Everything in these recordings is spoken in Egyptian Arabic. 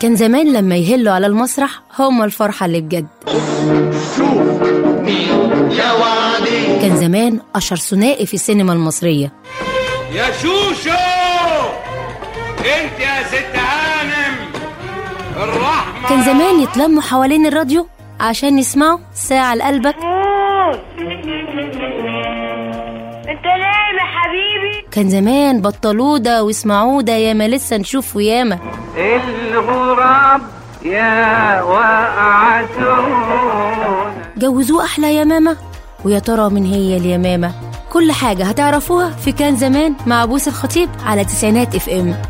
كان زمان لما يهلوا على المسرح هم الفرحة اللي بجد شوف مين يا وادي كان زمان أشهر ثنائي في السينما المصرية يا شوشو انت يا ست هانم الرحمة كان زمان يتلموا حوالين الراديو عشان يسمعوا ساعة لقلبك انت نايم يا حبيبي كان زمان بطلوا ده واسمعوا ده ياما لسه نشوف وياما الغراب يا وقعتون جوزوه أحلى يا ماما ويا ترى من هي اليمامة كل حاجة هتعرفوها في كان زمان مع بوس الخطيب على تسعينات اف ام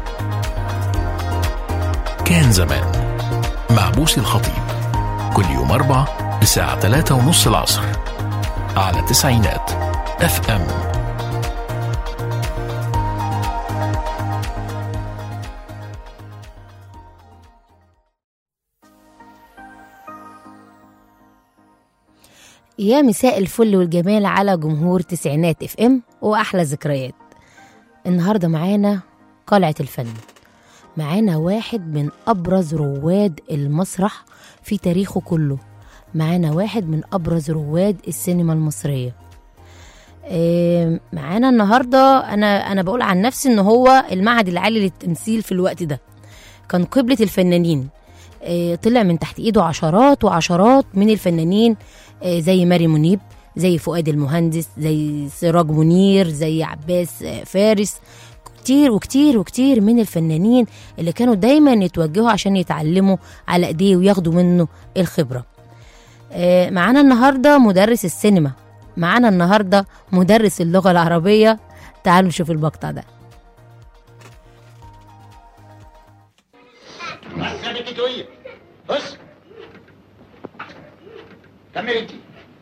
كان زمان مع بوسي الخطيب كل يوم أربع الساعة 3 ونص العصر على تسعينات اف ام يا مساء الفل والجمال على جمهور تسعينات اف ام واحلى ذكريات النهارده معانا قلعه الفن معانا واحد من ابرز رواد المسرح في تاريخه كله معانا واحد من ابرز رواد السينما المصريه آه، معانا النهارده انا انا بقول عن نفسي ان هو المعهد العالي للتمثيل في الوقت ده كان قبله الفنانين آه، طلع من تحت ايده عشرات وعشرات من الفنانين آه، زي ماري منيب زي فؤاد المهندس زي سراج منير زي عباس آه، فارس كتير وكتير وكتير من الفنانين اللي كانوا دايما يتوجهوا عشان يتعلموا على ايديه وياخدوا منه الخبره آه، معانا النهارده مدرس السينما معانا النهارده مدرس اللغه العربيه تعالوا نشوف المقطع ده بس يا بنت تويه بص كمل انت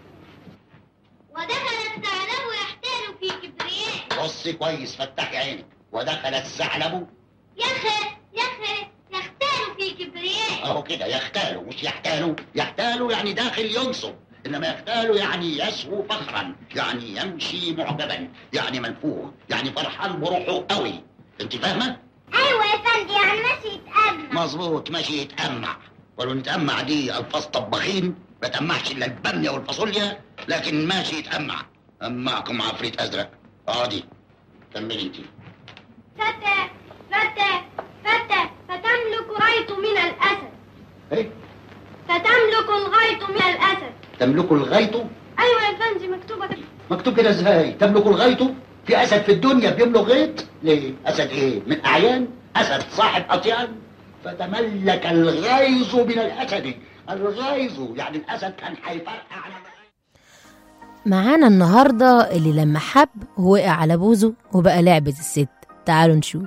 ودخل الثعلب يحتال في كبرياء بصي كويس فتحي عينك ودخل الثعلب يخ يخ يختال في كبرياء اهو كده يختالوا مش يحتالوا يحتالوا يعني داخل ينصب انما يختالوا يعني يسهو فخرا يعني يمشي معجبا يعني منفوخ يعني فرحان بروحه قوي انت فاهمه ايوه يا فندي يعني ماشي يتقابل مظبوط ماشي يتأمع ولو نتأمع دي ألفاظ طباخين ما تأمعش إلا البامية والفاصوليا لكن ماشي يتأمع أمعكم عفريت أزرق اقعدي كملي انت فتى فتى فتى فتملك غيط من الاسد ايه فتملك الغيط من الاسد تملك الغيط ايوه يا فندي مكتوبه كده مكتوب كده ازاي تملك الغيط في أسد في الدنيا بيملك غيط ليه أسد إيه من أعيان أسد صاحب أطيان فتملك الغيظ من الأسد الغيظ يعني الأسد كان هيفرقع على معانا النهارده اللي لما حب وقع على بوزه وبقى لعبة الست تعالوا نشوف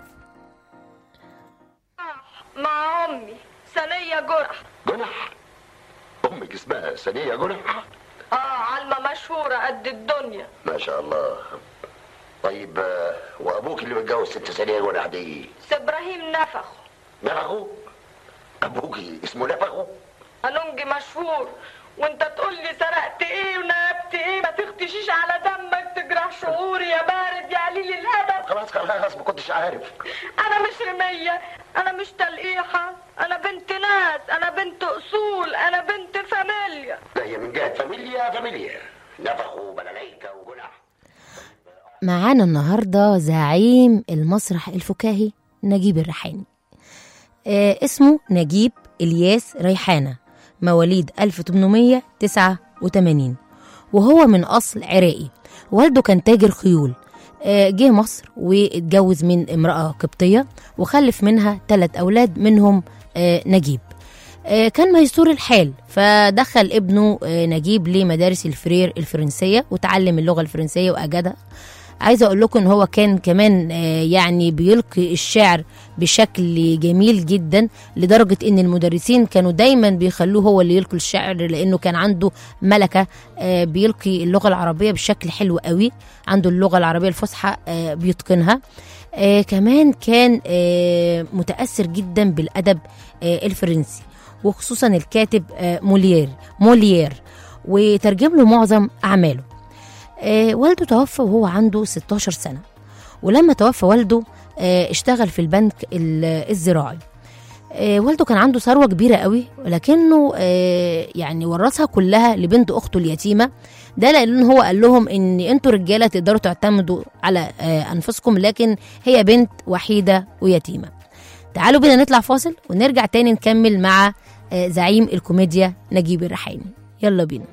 مع امي ثانيه جرح جنح امك اسمها ثانية جنح اه علمه مشهوره قد الدنيا ما شاء الله طيب آه، وابوك اللي متجوز ست ثانية جنح دي ابراهيم نفخ نفخه ابوك اسمه نفخه انونجي مشهور وانت تقول لي سرقت ايه ونهبت ايه ما تختشيش على دمك تجرح شعوري يا بارد يا قليل الادب خلاص خلاص ما كنتش عارف انا مش رميه انا مش تلقيحه انا بنت ناس انا بنت اصول انا بنت فاميليا ده هي من جهة فاميليا فاميليا نفخه بلاليكا وجنح معانا النهارده زعيم المسرح الفكاهي نجيب الريحاني آه اسمه نجيب الياس ريحانه مواليد 1889 وهو من اصل عراقي والده كان تاجر خيول آه، جه مصر واتجوز من امرأة قبطية وخلف منها ثلاث أولاد منهم آه، نجيب آه، كان ميسور الحال فدخل ابنه آه، نجيب لمدارس الفرير الفرنسية وتعلم اللغة الفرنسية وأجدها عايزه اقول لكم ان هو كان كمان آه، يعني بيلقي الشعر بشكل جميل جدا لدرجه ان المدرسين كانوا دايما بيخلوه هو اللي يلقي الشعر لانه كان عنده ملكه آه، بيلقي اللغه العربيه بشكل حلو قوي عنده اللغه العربيه الفصحى آه، بيتقنها آه، كمان كان آه، متاثر جدا بالادب آه، الفرنسي وخصوصا الكاتب آه، موليير موليير وترجم له معظم اعماله آه، والده توفى وهو عنده 16 سنة ولما توفى والده آه، اشتغل في البنك ال- الزراعي آه، والده كان عنده ثروة كبيرة قوي ولكنه آه، يعني ورثها كلها لبنت أخته اليتيمة ده لأن هو قال لهم إن أنتوا رجالة تقدروا تعتمدوا على آه، أنفسكم لكن هي بنت وحيدة ويتيمة تعالوا بينا نطلع فاصل ونرجع تاني نكمل مع آه، زعيم الكوميديا نجيب الريحاني يلا بينا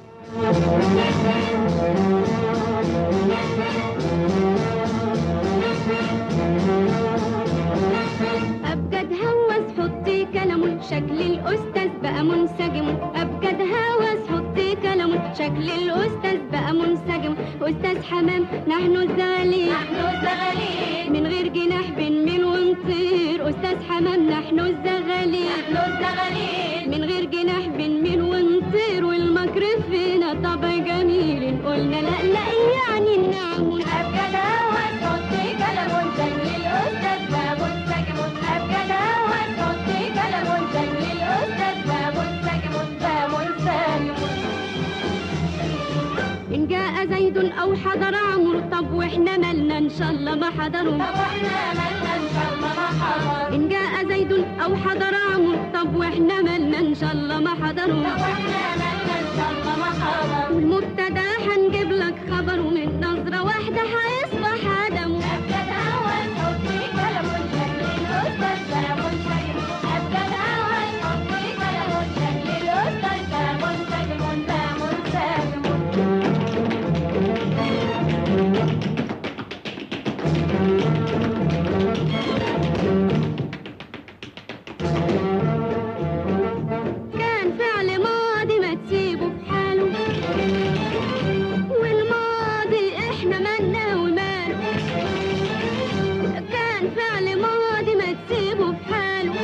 أبجد هوس حطي كلامه شكل الأستاذ بقى منسجم أبجد هوس حطي كلامه شكل الأستاذ بقى منسجم أستاذ حمام نحن الزغالين نحن الزغالين من غير جناح بنميل ونطير أستاذ حمام نحن الزغالين نحن الزغالين من غير جناح بنميل ونطير والمكر فينا طبع جميل قلنا لا لا يعني النعم أبجد هوس حطي كلامه شكل الأستاذ بقى منسجم أبجد هوس حطي كلامه شكل الأستاذ بقى منسجم بقى منسجم إن جاء زيد أو حضر عمرو طب وإحنا مالنا إن شاء الله ما حضروا طب وإحنا مالنا إن شاء الله ما حضروا إن جاء زيد أو حضر عمرو طب وإحنا مالنا إن شاء الله ما حضروا طب وإحنا مالنا إن شاء الله ما حضروا والمبتدا هنجيب لك خبر ومن نظرة واحدة هيصبح آدم أبجد أول حطي كلام شكل الأستاذ كلام شكل أبجد أول حطي كلام شكل الأستاذ كلام شكل كلام شكل كان فعل ماضي ما تسيبه في حاله والماضي احنا مالنا وماله كان فعل ماضي ما تسيبه في حاله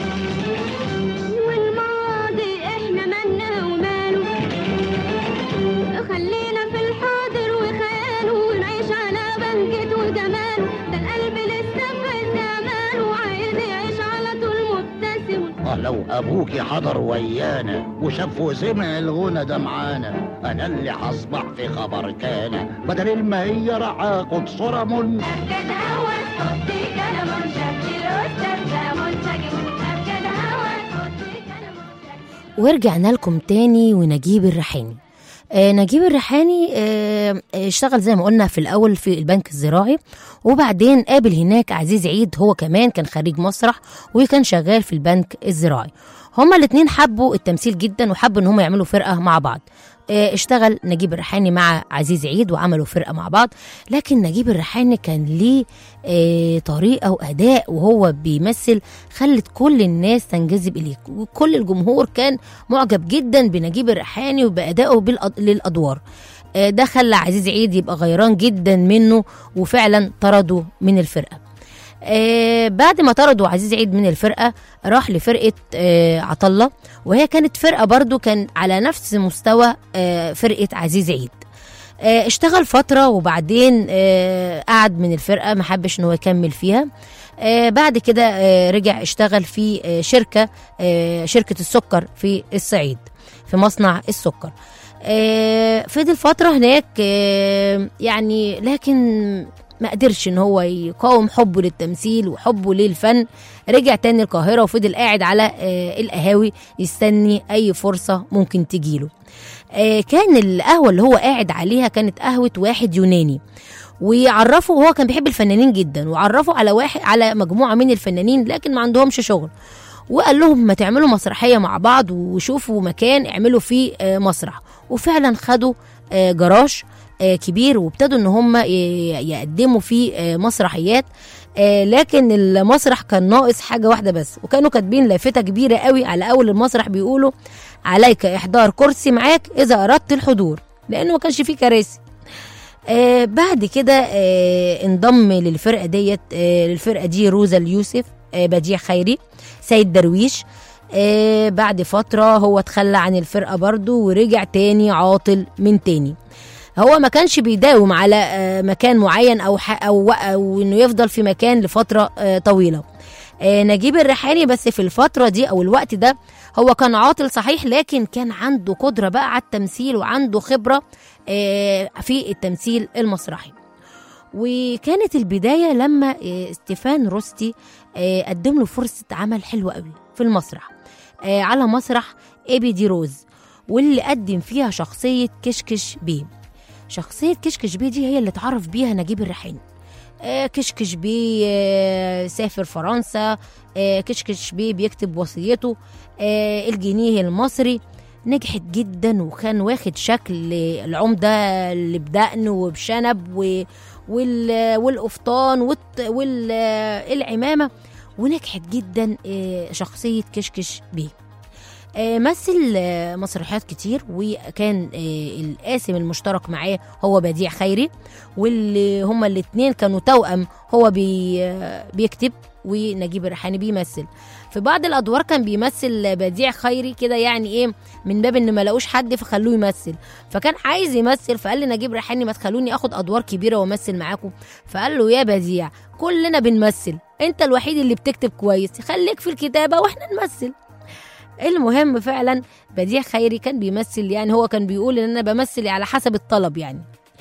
والماضي احنا مالنا وماله خلينا في الحاضر وخياله ونعيش على بهجته وجماله ده القلب لسه في زمانه وعايز يعيش على طول مبتسم آه لو ابوكي حضر ويانا وشاف وسمع الغنى ده معانا انا اللي هصبح في خبر كان بدل ما هي راح اخد صورة من أبجد هوس حطي كلام شكل الأستاذ ده منسجم أبجد هوس حطي كلام شكل ورجعنا لكم تاني ونجيب الريحاني آه نجيب الريحاني آه آه، اشتغل زي ما قلنا في الاول في البنك الزراعي وبعدين قابل هناك عزيز عيد هو كمان كان خريج مسرح وكان شغال في البنك الزراعي هما الاتنين حبوا التمثيل جدا وحبوا ان هما يعملوا فرقه مع بعض آه، اشتغل نجيب الريحاني مع عزيز عيد وعملوا فرقه مع بعض لكن نجيب الريحاني كان ليه آه، طريقه واداء وهو بيمثل خلت كل الناس تنجذب اليه وكل الجمهور كان معجب جدا بنجيب الريحاني وبادائه بالأد- للادوار آه، ده خلى عزيز عيد يبقى غيران جدا منه وفعلا طرده من الفرقه آه بعد ما طردوا عزيز عيد من الفرقه راح لفرقه آه عطله وهي كانت فرقه برضو كان على نفس مستوى آه فرقه عزيز عيد آه اشتغل فتره وبعدين آه قعد من الفرقه ما حبش ان هو يكمل فيها آه بعد كده آه رجع اشتغل في آه شركه آه شركه السكر في الصعيد في مصنع السكر آه فضل فتره هناك آه يعني لكن ما قدرش ان هو يقاوم حبه للتمثيل وحبه للفن رجع تاني القاهره وفضل قاعد على آه القهاوي يستني اي فرصه ممكن تجيله آه كان القهوه اللي هو قاعد عليها كانت قهوه واحد يوناني ويعرفه وهو كان بيحب الفنانين جدا وعرفه على واحد على مجموعه من الفنانين لكن ما عندهمش شغل وقال لهم ما تعملوا مسرحيه مع بعض وشوفوا مكان اعملوا فيه آه، مسرح وفعلا خدوا آه، جراج آه، كبير وابتدوا ان هم ي- يقدموا فيه آه، مسرحيات آه، لكن المسرح كان ناقص حاجه واحده بس وكانوا كاتبين لافته كبيره قوي على اول المسرح بيقولوا عليك احضار كرسي معاك اذا اردت الحضور لانه ما كانش فيه كراسي آه بعد كده آه انضم للفرقه ديت آه للفرقه دي روزا اليوسف آه بديع خيري سيد درويش آه بعد فتره هو اتخلى عن الفرقه برضو ورجع تاني عاطل من تاني هو ما كانش بيداوم على آه مكان معين او ح- او او انه يفضل في مكان لفتره آه طويله آه نجيب الريحاني بس في الفتره دي او الوقت ده هو كان عاطل صحيح لكن كان عنده قدره بقى على التمثيل وعنده خبره آه، في التمثيل المسرحي وكانت البداية لما آه، ستيفان روستي آه، قدم له فرصه عمل حلوه قوي في المسرح آه، على مسرح ايبي دي روز واللي قدم فيها شخصيه كشكش بيه شخصيه كشكش بيه دي هي اللي اتعرف بيها نجيب الريحاني آه، كشكش بيه آه، سافر فرنسا آه، كشكش بيه بيكتب وصيته آه، الجنيه المصري نجحت جدا وكان واخد شكل العمدة اللي بدقن وبشنب و... وال... والقفطان والت... والعمامة ونجحت جدا آه، شخصية كشكش بيه آه، مثل آه، مسرحيات كتير وكان آه، القاسم المشترك معاه هو بديع خيري واللي هما الاتنين كانوا توأم هو بي آه، بيكتب ونجيب الريحاني بيمثل في بعض الادوار كان بيمثل بديع خيري كده يعني ايه من باب ان ما لقوش حد فخلوه يمثل فكان عايز يمثل فقال لنجيب ريحاني ما تخلوني اخد ادوار كبيره وامثل معاكم فقال له يا بديع كلنا بنمثل انت الوحيد اللي بتكتب كويس خليك في الكتابه واحنا نمثل المهم فعلا بديع خيري كان بيمثل يعني هو كان بيقول ان انا بمثل على حسب الطلب يعني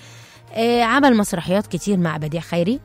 آه عمل مسرحيات كتير مع بديع خيري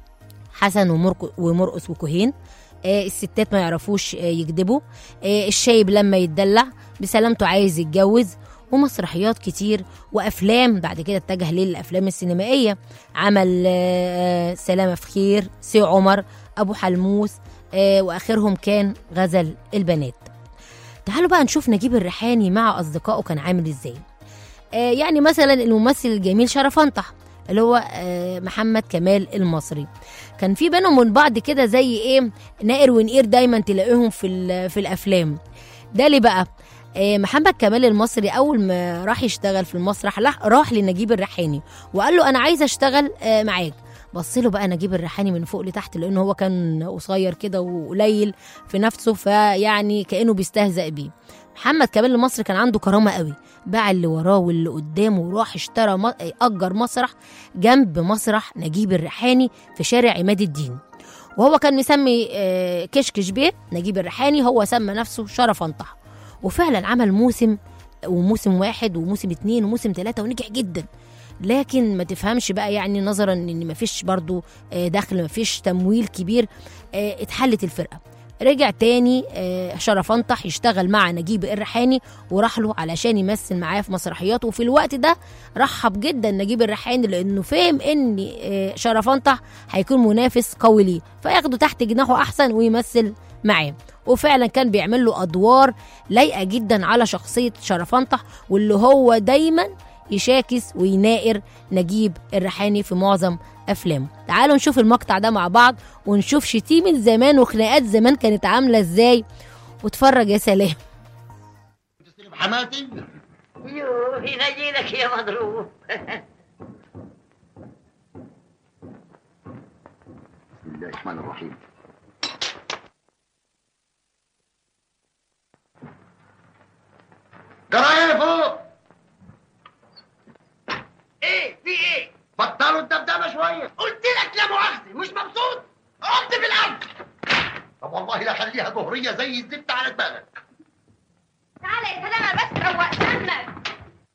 حسن ومرق- ومرقص وكهين آه الستات ما يعرفوش آه يكذبوا آه الشايب لما يتدلع بسلامته عايز يتجوز ومسرحيات كتير وافلام بعد كده اتجه للافلام السينمائيه عمل آه سلامه في خير سي عمر ابو حلموس آه واخرهم كان غزل البنات تعالوا بقى نشوف نجيب الريحاني مع اصدقائه كان عامل ازاي آه يعني مثلا الممثل الجميل شرف انطح اللي هو آه محمد كمال المصري كان في بينهم من بعض كده زي ايه نائر ونقير دايما تلاقيهم في ال- في الافلام ده ليه بقى آه، محمد كمال المصري اول ما راح يشتغل في المسرح راح- راح لنجيب الريحاني وقال له انا عايز اشتغل آه، معاك بص له بقى نجيب الريحاني من فوق لتحت لانه هو كان قصير كده وقليل في نفسه فيعني كانه بيستهزأ بيه محمد كمال المصري كان عنده كرامه قوي باع اللي وراه واللي قدامه وراح اشترى م- اجر مسرح جنب مسرح نجيب الريحاني في شارع عماد الدين وهو كان مسمي آه، كشكش بيه نجيب الريحاني هو سمى نفسه شرف انطح وفعلا عمل موسم وموسم واحد وموسم اتنين وموسم تلاتة ونجح جدا لكن ما تفهمش بقى يعني نظرا ان مفيش برضو آه، دخل مفيش تمويل كبير آه، اتحلت الفرقه رجع تاني آه، شرف انطح يشتغل مع نجيب الريحاني وراح له علشان يمثل معاه في مسرحيات وفي الوقت ده رحب جدا نجيب الريحاني لانه فهم ان آه، شرف انطح هيكون منافس قوي ليه فياخده تحت جناحه احسن ويمثل معاه وفعلا كان بيعمل له ادوار لايقه جدا على شخصيه شرف انطح واللي هو دايما يشاكس وينائر نجيب الريحاني في معظم افلامه تعالوا نشوف المقطع ده مع بعض ونشوف شتيمة زمان وخناقات زمان كانت عامله ازاي واتفرج يا سلام تستلم حماتي يوه ينجيلك يا مضروب بسم الله الرحمن الرحيم جرايه فوق ايه في ايه بطلوا الدبدبه شويه قلت لك لا مؤاخذه مش مبسوط اقعد في الارض طب والله لا خليها جهريه زي الزبده على دماغك تعالى يا سلامة بس روق دمك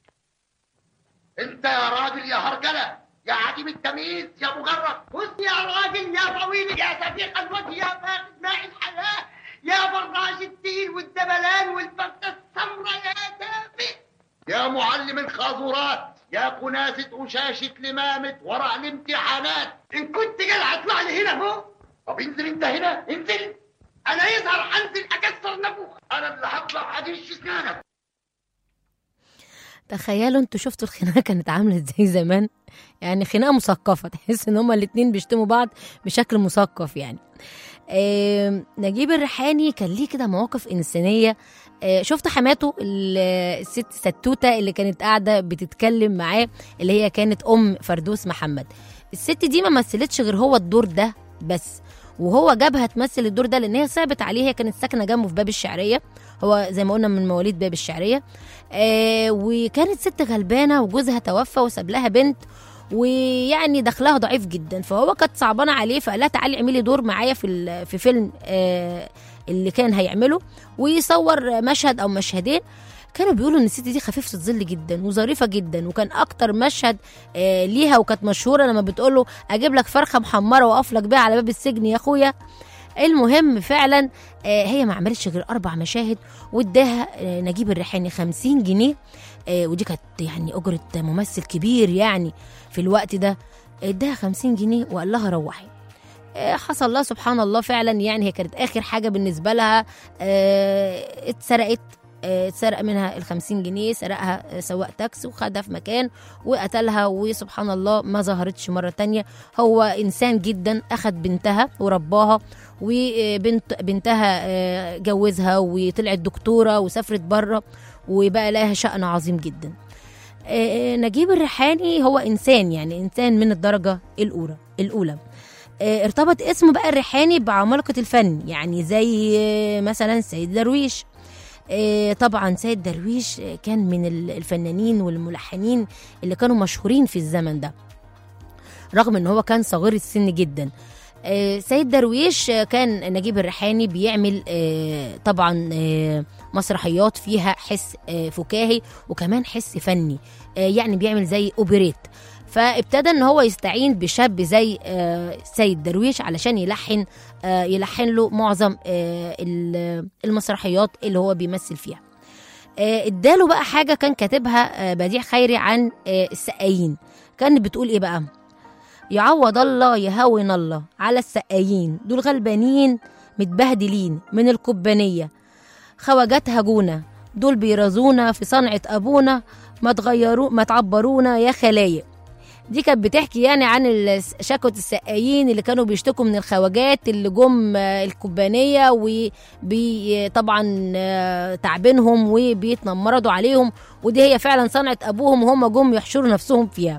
انت يا راجل يا هرجله يا عديم التمييز يا مجرد بص يا راجل يا طويل يا صديق الوجه يا فاقد ماء الحياه يا فراش التين والدبلان والفته السمراء يا دافئ يا معلم الخاذورات يا كناسة وشاشة لمامة ورق الامتحانات ان كنت جدع اطلع لي هنا فوق طب انزل انت هنا انزل انا يظهر انزل اكسر نافوخ انا اللي هطلع هدش اسنانك تخيلوا انتوا شفتوا الخناقه كانت عامله ازاي زمان يعني خناقه مثقفه تحس ان هما الاتنين بيشتموا بعض بشكل مثقف يعني آه نجيب الريحاني كان ليه كده مواقف انسانيه آه شفت حماته ال- الست ستوته اللي كانت قاعده بتتكلم معاه اللي هي كانت ام فردوس محمد الست دي ما مثلتش غير هو الدور ده بس وهو جابها تمثل الدور ده لان هي صعبت عليه هي كانت ساكنه جنبه في باب الشعريه هو زي ما قلنا من مواليد باب الشعريه آه وكانت ست غلبانه وجوزها توفى وساب لها بنت ويعني دخلها ضعيف جدا فهو كانت صعبانه عليه فقال لها تعالي اعملي دور معايا في ال- في فيلم آه اللي كان هيعمله ويصور مشهد او مشهدين كانوا بيقولوا ان الست دي خفيفه الظل جدا وظريفه جدا وكان اكتر مشهد آه ليها وكانت مشهوره لما بتقول له اجيب لك فرخه محمره واقف لك بيها على باب السجن يا اخويا المهم فعلا آه، هي ما عملتش غير اربع مشاهد واداها آه، نجيب الريحاني 50 جنيه آه، ودي كانت يعني اجره ممثل كبير يعني في الوقت ده اداها 50 جنيه وقال لها روحي آه، حصل لها سبحان الله فعلا يعني هي كانت اخر حاجه بالنسبه لها آه، اتسرقت آه، اتسرق منها ال 50 جنيه سرقها آه، سواق تاكسي وخدها في مكان وقتلها وسبحان الله ما ظهرتش مره تانية هو انسان جدا اخد بنتها ورباها وبنت بنتها آه، جوزها وطلعت دكتوره وسافرت بره وبقى لها شأن عظيم جدا آه، نجيب الريحاني هو انسان يعني انسان من الدرجه الاولى الاولى آه، ارتبط اسمه بقى الريحاني بعمالقه الفن يعني زي آه، مثلا سيد درويش آه، طبعا سيد درويش آه، كان من ال- الفنانين والملحنين اللي كانوا مشهورين في الزمن ده رغم ان هو كان صغير السن جدا آه، سيد درويش آه، كان نجيب الريحاني بيعمل آه، طبعا آه، مسرحيات فيها حس آه، فكاهي وكمان حس فني آه، يعني بيعمل زي اوبريت فابتدى ان هو يستعين بشاب زي آه، سيد درويش علشان يلحن آه، يلحن له معظم آه، ال- المسرحيات اللي هو بيمثل فيها آه، اداله بقى حاجه كان كاتبها آه، بديع خيري عن آه، السقايين كانت بتقول ايه بقى يعوض الله يهون الله على السقايين دول غلبانين متبهدلين من الكبانيه خواجات هجونا دول بيرزونا في صنعة أبونا ما تغيروا ما تعبرونا يا خلايق دي كانت بتحكي يعني عن ال- شكوى السقايين اللي كانوا بيشتكوا من الخواجات اللي جم آه، الكوبانيه وبي طبعا آه، تعبينهم وبيتنمردوا عليهم ودي هي فعلا صنعة ابوهم وهم جم يحشروا نفسهم فيها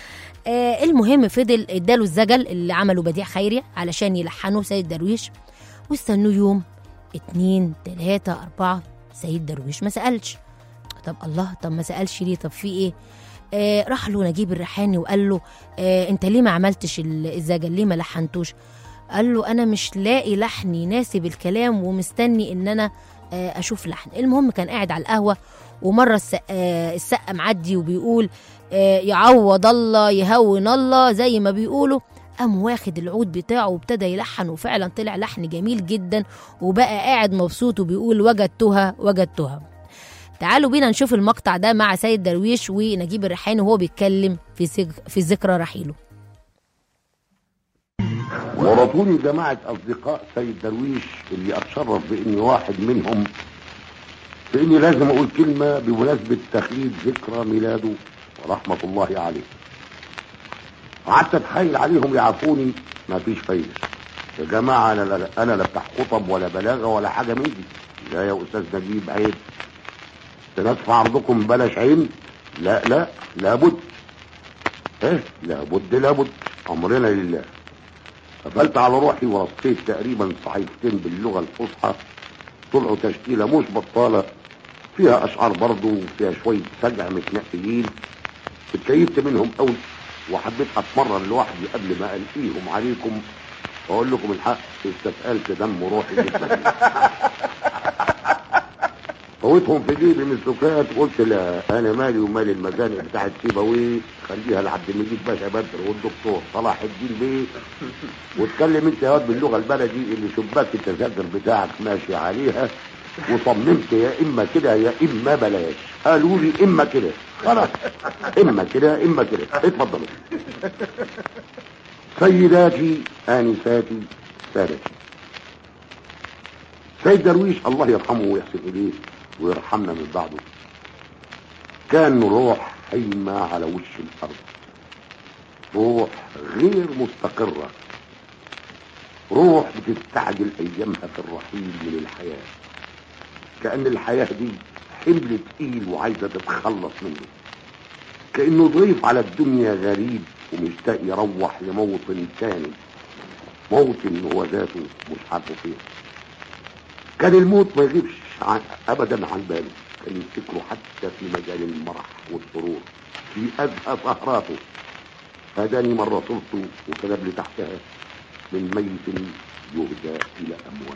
آه المهم فضل اداله الزجل اللي عمله بديع خيري علشان يلحنوا سيد درويش واستنوا يوم اتنين تلاتة أربعة سيد درويش ما سألش طب الله طب ما سألش ليه طب في ايه آه راح له نجيب الريحاني وقال له آه انت ليه ما عملتش ال- الزجل ليه ما لحنتوش قال له انا مش لاقي لحن يناسب الكلام ومستني ان انا آه اشوف لحن المهم كان قاعد على القهوه ومره السق آه السقا معدي وبيقول آه يعوض الله يهون الله زي ما بيقولوا قام واخد العود بتاعه وابتدى يلحن وفعلا طلع لحن جميل جدا وبقى قاعد مبسوط وبيقول وجدتها وجدتها تعالوا بينا نشوف المقطع ده مع سيد درويش ونجيب الريحاني وهو بيتكلم في سج- في ذكرى رحيله ورطوني جماعة أصدقاء سيد درويش اللي أتشرف بإني واحد منهم بإني لازم أقول كلمة بمناسبة تخليد ذكرى ميلاده ورحمة الله عليه قعدت أتحايل عليهم يعرفوني ما فيش فايدة يا جماعة أنا لا أنا لا بتاع خطب ولا بلاغة ولا حاجة من دي لا يا أستاذ نجيب عيب تندفع عرضكم بلاش عين لا لا لابد ايه لابد لابد أمرنا لله قفلت على روحي ورصيت تقريبا صحيفتين باللغة الفصحى طلعوا تشكيلة مش بطالة فيها أشعار برضو وفيها شوية سجع متنقيين اتكيفت منهم قوي وحبيت أتمرن لوحدي قبل ما ألقيهم عليكم وأقول لكم الحق استثقلت دم روحي جدا فوتهم في جيبي من السكات قلت لا انا مالي ومال المزانق بتاعت سيبويه خليها لعبد المجيد باشا بدر والدكتور صلاح الدين بيه واتكلم انت يا واد باللغه البلدي اللي شباك التذاكر بتاعك ماشي عليها وصممت يا اما كده يا اما بلاش قالوا لي اما كده خلاص اما كده اما كده اتفضلوا سيداتي انساتي سادتي سيد درويش الله يرحمه ويحسن اليه ويرحمنا من بعده كان روح حيمة على وش الارض روح غير مستقرة روح بتستعجل ايامها في الرحيل من الحياة كأن الحياة دي حمل تقيل وعايزة تتخلص منه كأنه ضيف على الدنيا غريب ومشتاق يروح لموطن تاني موطن هو ذاته مش عارفه فين كان الموت ما يغيبش عن ابدا عن باله كان يفتكره حتى في مجال المرح والسرور في ازهى سهراته فاداني مرة صورته وكتب لي تحتها من ميت يهدى الى اموات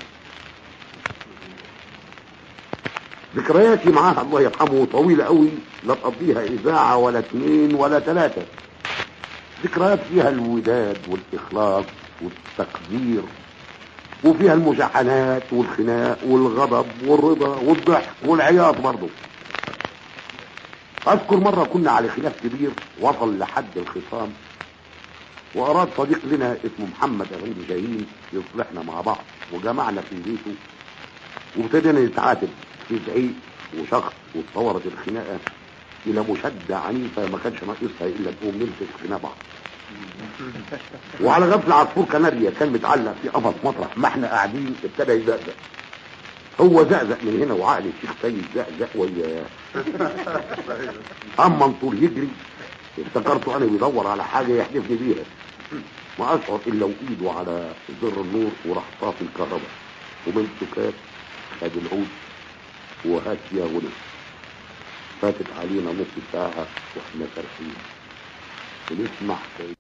ذكرياتي معاها الله يرحمه طويلة قوي لا تقضيها اذاعة ولا اتنين ولا تلاتة ذكريات فيها الوداد والاخلاص والتقدير وفيها المشاحنات والخناق والغضب والرضا والضحك والعياط برضه اذكر مرة كنا على خلاف كبير وصل لحد الخصام واراد صديق لنا اسمه محمد افندي شاهين يصلحنا مع بعض وجمعنا في بيته وابتدينا نتعاتب في زعيق وشخص واتطورت الخناقه الى مشاده عنيفه ما كانش ناقصها الا نقوم نمسك خناق بعض وعلى غفله عصفور كناريا كان متعلق في قفص مطرح ما احنا قاعدين ابتدى يزقزق هو زقزق من هنا وعقل الشيخ سيد زقزق وياه اما منصور يجري افتكرته انا بيدور على حاجه يحدفني بيها ما اشعر الا وايده على زر النور وراح طافي الكهرباء ومن سكات خد العود وهات يا غنى فاتت علينا نص ساعة واحنا فرحين ونسمع كي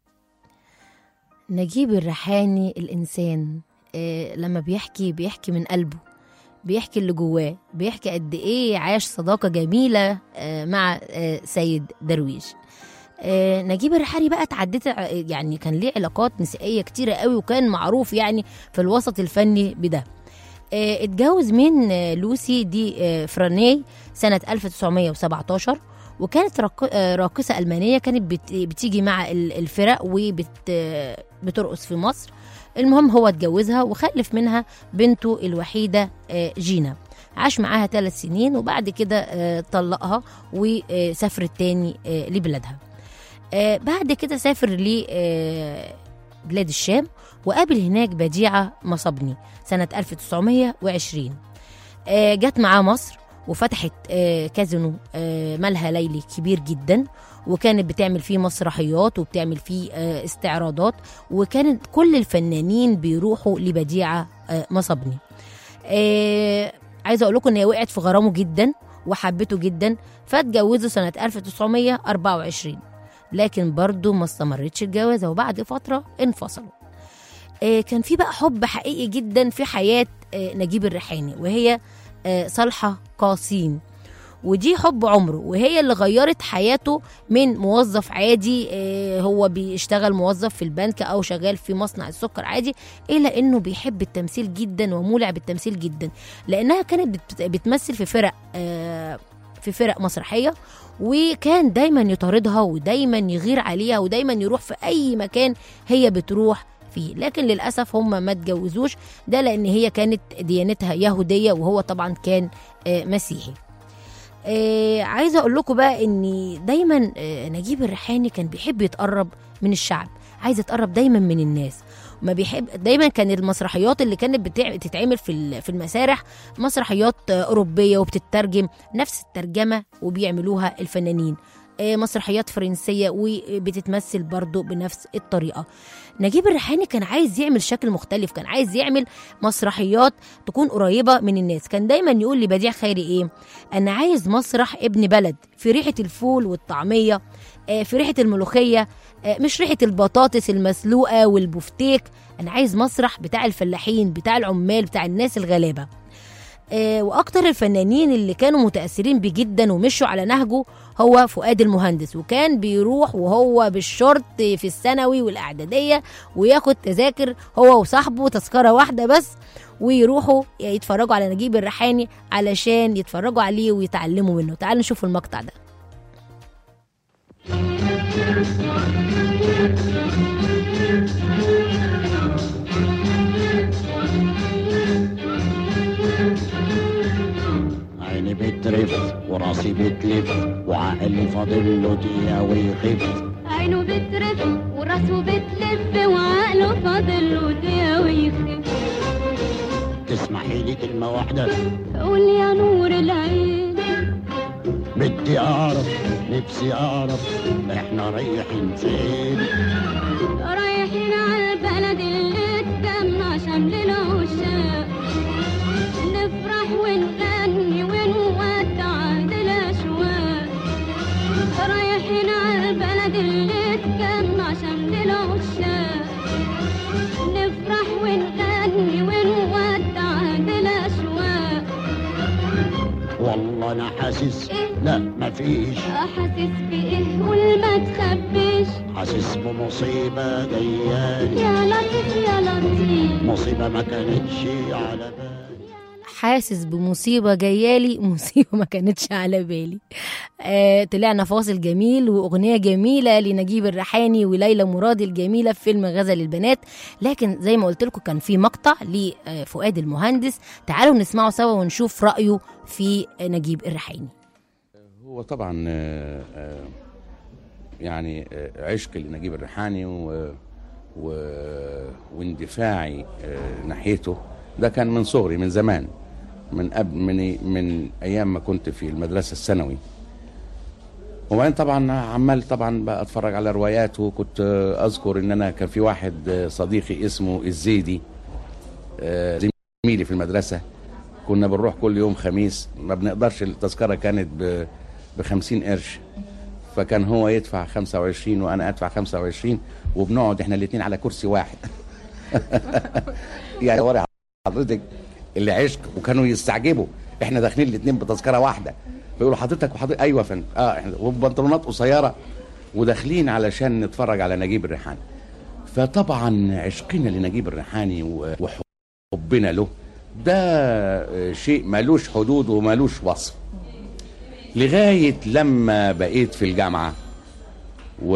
نجيب الريحاني الإنسان آه لما بيحكي بيحكي من قلبه بيحكي اللي جواه بيحكي قد إيه عاش صداقة جميلة آه مع آه سيد درويش آه نجيب الريحاني بقى اتعدت ع- يعني كان ليه علاقات نسائية كتيرة قوي وكان معروف يعني في الوسط الفني بده آه، اتجوز من آه، لوسي دي آه، فراني سنة 1917 وكانت راق- آه، راقصة ألمانية كانت بت- بتيجي مع ال- الفرق وبترقص في مصر المهم هو اتجوزها وخلف منها بنته الوحيدة آه، جينا عاش معاها ثلاث سنين وبعد كده آه، طلقها وسافرت تاني آه، لبلادها آه، بعد كده سافر لبلاد الشام وقابل هناك بديعة مصبني سنة 1920 آه، جت معاه مصر وفتحت آه، كازينو آه، مالها ليلي كبير جدا وكانت بتعمل فيه مسرحيات وبتعمل فيه آه، استعراضات وكانت كل الفنانين بيروحوا لبديعة آه، مصبني آه، عايزة أقول لكم إن هي وقعت في غرامه جدا وحبته جدا فاتجوزوا سنة 1924 لكن برضه ما استمرتش الجوازة وبعد فترة انفصلوا آه، كان في بقى حب حقيقي جدا في حياة آه، نجيب الريحاني وهي آه، صالحة قاسين ودي حب عمره وهي اللي غيرت حياته من موظف عادي آه، هو بيشتغل موظف في البنك او شغال في مصنع السكر عادي الى انه بيحب التمثيل جدا ومولع بالتمثيل جدا لانها كانت بت- بتمثل في فرق آه، في فرق مسرحيه وكان دايما يطاردها ودايما يغير عليها ودايما يروح في اي مكان هي بتروح فيه لكن للاسف هم ما اتجوزوش ده لان هي كانت ديانتها يهوديه وهو طبعا كان آه، مسيحي آه عايزه اقول لكم بقى ان دايما آه نجيب الريحاني كان بيحب يتقرب من الشعب عايز يتقرب دايما من الناس ما بيحب دايما كان المسرحيات اللي كانت بتع- بتتعمل في ال- في المسارح مسرحيات آه، اوروبيه وبتترجم نفس الترجمه وبيعملوها الفنانين آه، مسرحيات فرنسيه وبتتمثل برضه بنفس الطريقه نجيب الريحاني كان عايز يعمل شكل مختلف كان عايز يعمل مسرحيات تكون قريبه من الناس كان دايما يقول لبديع خيري ايه انا عايز مسرح ابن بلد في ريحه الفول والطعميه آه، في ريحه الملوخيه آه، مش ريحه البطاطس المسلوقه والبفتيك انا عايز مسرح بتاع الفلاحين بتاع العمال بتاع الناس الغلابه آه، واكتر الفنانين اللي كانوا متاثرين بيه جدا ومشوا على نهجه هو فؤاد المهندس وكان بيروح وهو بالشورت في الثانوي والاعداديه وياخد تذاكر هو وصاحبه تذكره واحده بس ويروحوا يتفرجوا على نجيب الريحاني علشان يتفرجوا عليه ويتعلموا منه تعالوا نشوف المقطع ده عيني بترف وراسي بتلف وعقلي فاضل له دقيقة ويخف عينه بترف وراسه بتلف وعقله فاضل له دقيقة ويخف تسمحي لي كلمة واحدة قول يا نور العين بدي أعرف نفسي أعرف إحنا رايحين فين رايحين على البلد اللي اتجمع شمل العشاق نفرح ونغني ونودع الأشواق رايحين على البلد اللي اتجمع شمل العشاق نفرح ونغني ونودع الأشواق والله أنا حاسس ايه لا مفيش حاسس بإيه قول ما تخبيش حاسس بمصيبة جايالي يا لطيف يا لطيف مصيبة ما كانتش على بالي حاسس بمصيبة جايالي مصيبة ما كانتش على بالي آه طلعنا فاصل جميل وأغنية جميلة لنجيب الريحاني وليلى مراد الجميلة في فيلم غزل البنات لكن زي ما قلت لكم كان في مقطع لفؤاد المهندس تعالوا نسمعه سوا ونشوف رأيه في نجيب الريحاني هو طبعا آه، آه، يعني آه، عشق لنجيب الريحاني و و واندفاعي آه، ناحيته ده كان من صغري من زمان من قبل من من ايام ما كنت في المدرسه الثانوي وبعدين طبعا عمال طبعا بقى اتفرج على رواياته وكنت آه، اذكر ان انا كان في واحد آه، صديقي اسمه الزيدي آه، زميلي في المدرسه كنا بنروح كل يوم خميس ما بنقدرش التذكره كانت ب ب 50 قرش فكان هو يدفع 25 وانا ادفع 25 وبنقعد احنا الاثنين على كرسي واحد يعني وري حضرتك اللي عشق وكانوا يستعجبوا احنا داخلين الاثنين بتذكره واحده فيقولوا حضرتك وحضرتك ايوه يا فندم اه احنا وبنطلونات قصيره وداخلين علشان نتفرج على نجيب الريحاني فطبعا عشقنا لنجيب الريحاني و- وحبنا له ده آه، شيء ملوش حدود وملوش وصف لغايه لما بقيت في الجامعه و...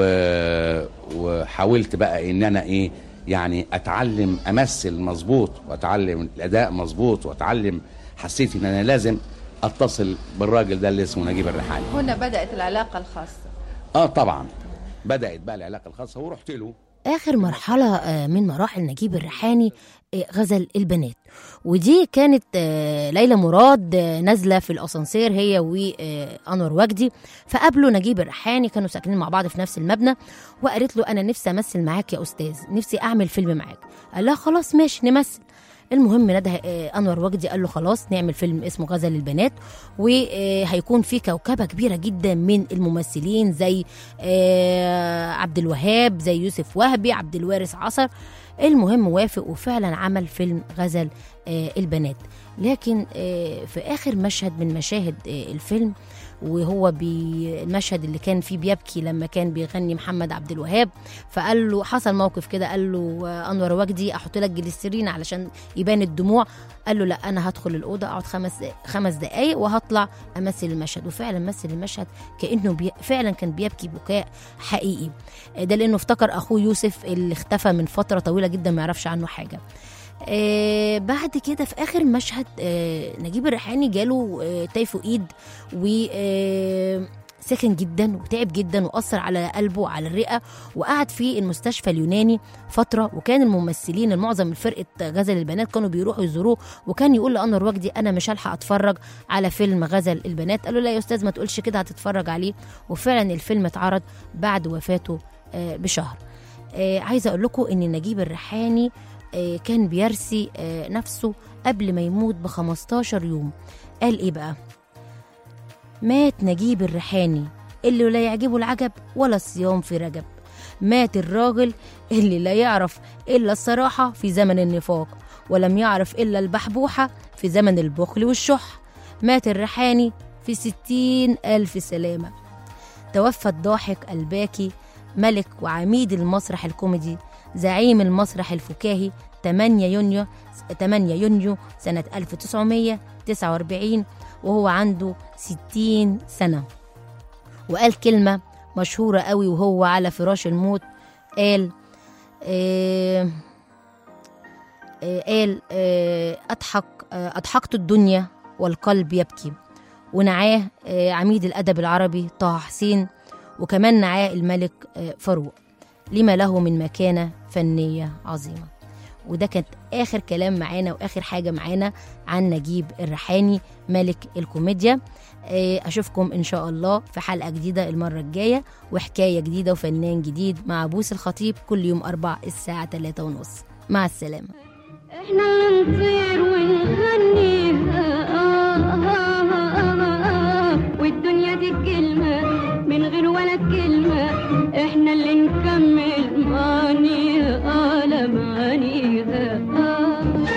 وحاولت بقى ان انا ايه يعني اتعلم امثل مظبوط واتعلم الاداء مظبوط واتعلم حسيت ان انا لازم اتصل بالراجل ده اللي اسمه نجيب الريحاني هنا بدأت العلاقة الخاصة اه طبعا بدات بقى العلاقه الخاصه ورحت له آخر مرحلة آه، من مراحل نجيب الريحاني آه، غزل البنات ودي كانت آه، ليلى مراد آه، نازلة في الأسانسير هي وأنور وجدي فقابلوا نجيب الريحاني كانوا ساكنين مع بعض في نفس المبنى وقالت له أنا نفسي أمثل معاك يا أستاذ نفسي أعمل فيلم معاك قال لها خلاص ماشي نمثل المهم نده آه، انور وجدي قال له خلاص نعمل فيلم اسمه غزل البنات وهيكون في كوكبه كبيره جدا من الممثلين زي آه، عبد الوهاب زي يوسف وهبي عبد الوارث عصر المهم وافق وفعلا عمل فيلم غزل آه، البنات لكن آه، في اخر مشهد من مشاهد آه، الفيلم وهو بي المشهد اللي كان فيه بيبكي لما كان بيغني محمد عبد الوهاب فقال له حصل موقف كده قال له آه، انور وجدي احط لك جليسرين علشان يبان الدموع قال له لا انا هدخل الاوضه اقعد خمس خمس دقائق وهطلع امثل المشهد وفعلا مثل المشهد كانه بي فعلا كان بيبكي بكاء حقيقي آه، ده لانه افتكر اخوه يوسف اللي اختفى من فتره طويله جدا ما يعرفش عنه حاجه آه بعد كده في اخر مشهد آه نجيب الريحاني جاله آه تيفوئيد و آه سخن جدا وتعب جدا واثر على قلبه وعلى الرئه وقعد في المستشفى اليوناني فتره وكان الممثلين المعظم من فرقه غزل البنات كانوا بيروحوا يزوروه وكان يقول لانور وجدي انا مش هلحق اتفرج على فيلم غزل البنات قالوا لا يا استاذ ما تقولش كده هتتفرج عليه وفعلا الفيلم اتعرض بعد وفاته آه بشهر آه عايزه اقول لكم ان نجيب الريحاني آه، كان بيرسي آه، نفسه قبل ما يموت ب 15 يوم قال ايه بقى مات نجيب الريحاني اللي لا يعجبه العجب ولا الصيام في رجب مات الراجل اللي لا يعرف إلا الصراحة في زمن النفاق ولم يعرف إلا البحبوحة في زمن البخل والشح مات الريحاني في ستين ألف سلامة توفى الضاحك الباكي ملك وعميد المسرح الكوميدي زعيم المسرح الفكاهي 8 يونيو 8 يونيو سنة 1949 وهو عنده 60 سنة وقال كلمة مشهورة قوي وهو على فراش الموت قال آه آه قال آه أضحك آه أضحكت الدنيا والقلب يبكي ونعاه آه عميد الأدب العربي طه حسين وكمان نعاه الملك آه فاروق لما له من مكانة فنية عظيمة وده كانت آخر كلام معانا وآخر حاجة معانا عن نجيب الريحاني ملك الكوميديا آه، أشوفكم إن شاء الله في حلقة جديدة المرة الجاية وحكاية جديدة وفنان جديد مع بوس الخطيب كل يوم أربع الساعة 3 ونص مع السلامة احنا اللي نطير ونغني آه آه آه آه آه والدنيا دي كلمة من غير ولا كلمة احنا اللي نكمل معاني آه لا معانيها آه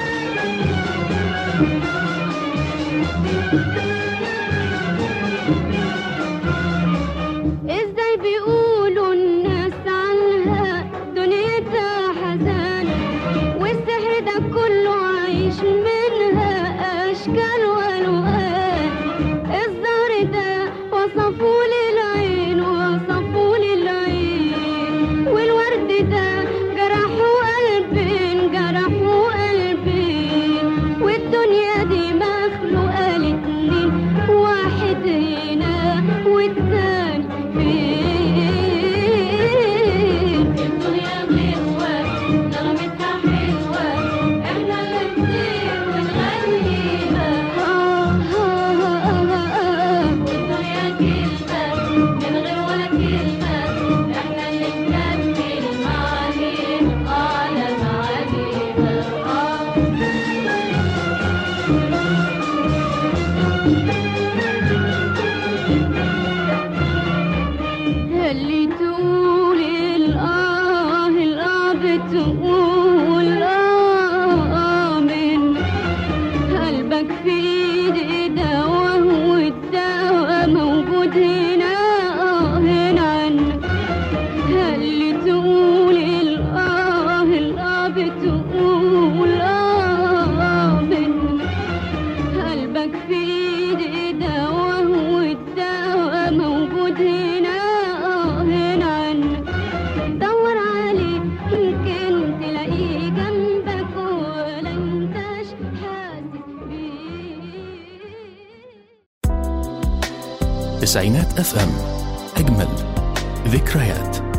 وقالوا قال الزهر ده وصفوا للعين وصفوا للعين والورد ده جرحوا قلبين جرحوا قلبين والدنيا دي مخلوقة لاتنين واحد هنا والتاني فين الدنيا حلوة نغمتها حلوة احنا اللي نطير ونغنيها والدنيا كلمة من غير ولا كلمة احنا اللي نكمل معانيها على معانيها اللي تقول الآه الآه بتقول آه من قلبك في ايدي دواء والدواء موجود هنا آه هنا عنك اللي تقول الآه الآه بتقول آه من قلبك في ايدي دواء والدواء موجود هنا آه هنا عنك دور عليه يمكن تلاقيه جنبك ولا انتش حاسس بيه تسعينات اف ام اجمل ذكريات